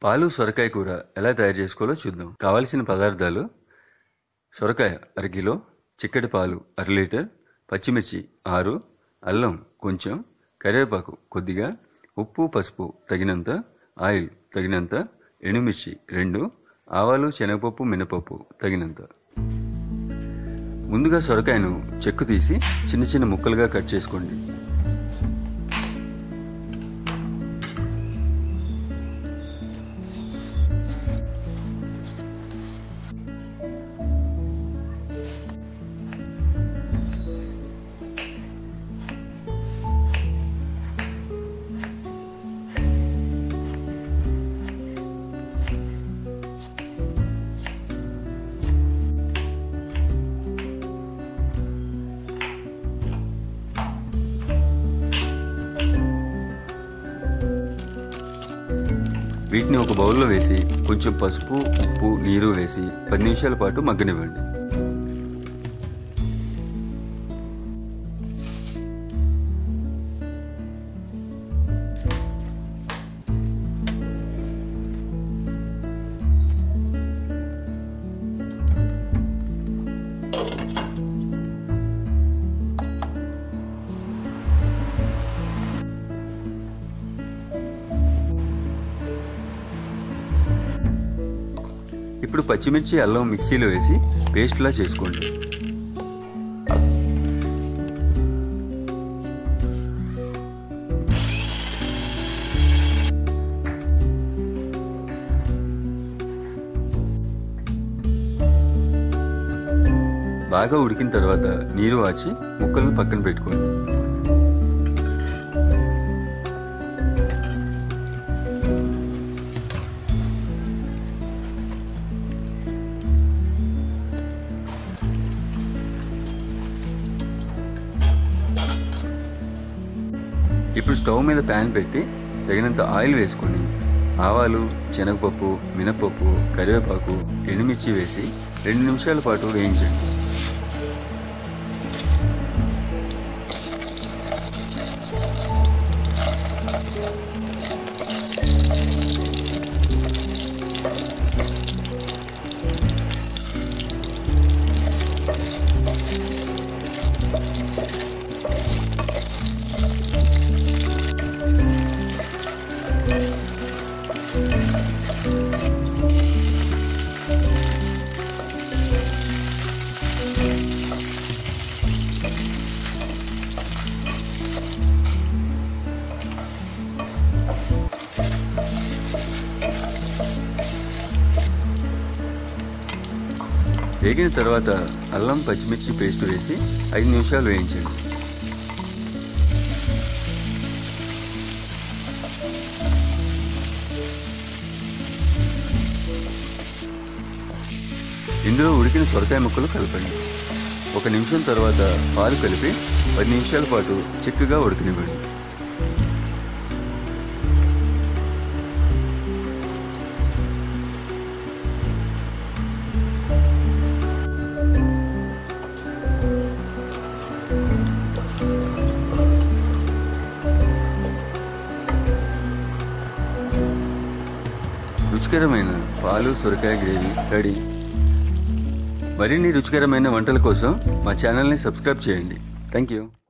పాలు సొరకాయ కూర ఎలా తయారు చేసుకోవాలో చూద్దాం కావలసిన పదార్థాలు సొరకాయ అరకిలో చిక్కటి పాలు అర లీటర్ పచ్చిమిర్చి ఆరు అల్లం కొంచెం కరివేపాకు కొద్దిగా ఉప్పు పసుపు తగినంత ఆయిల్ తగినంత ఎండుమిర్చి రెండు ఆవాలు శనగపప్పు మినపప్పు తగినంత ముందుగా సొరకాయను చెక్కు తీసి చిన్న చిన్న ముక్కలుగా కట్ చేసుకోండి వీటిని ఒక బౌల్లో వేసి కొంచెం పసుపు ఉప్పు నీరు వేసి పది నిమిషాల పాటు మగ్గనివ్వండి ఇప్పుడు పచ్చిమిర్చి అల్లం మిక్సీలో వేసి పేస్ట్లా చేసుకోండి బాగా ఉడికిన తర్వాత నీరు వాచి ముక్కలను పక్కన పెట్టుకోండి ఇప్పుడు స్టవ్ మీద ప్యాన్ పెట్టి తగినంత ఆయిల్ వేసుకొని ఆవాలు శనగపప్పు మినపప్పు కరివేపాకు ఎండుమిర్చి వేసి రెండు నిమిషాల పాటు వేయించండి వేగిన తర్వాత అల్లం పచ్చిమిర్చి పేస్ట్ వేసి ఐదు నిమిషాలు వేయించండి ఇందులో ఉడికిన సొరకాయ ముక్కలు కలపండి ఒక నిమిషం తర్వాత పాలు కలిపి పది నిమిషాల పాటు చిక్కగా ఉడకనివ్వండి రుచికరమైన పాలు సొరకాయ గ్రేవీ రెడీ మరిన్ని రుచికరమైన వంటల కోసం మా ఛానల్ని సబ్స్క్రైబ్ చేయండి థ్యాంక్ యూ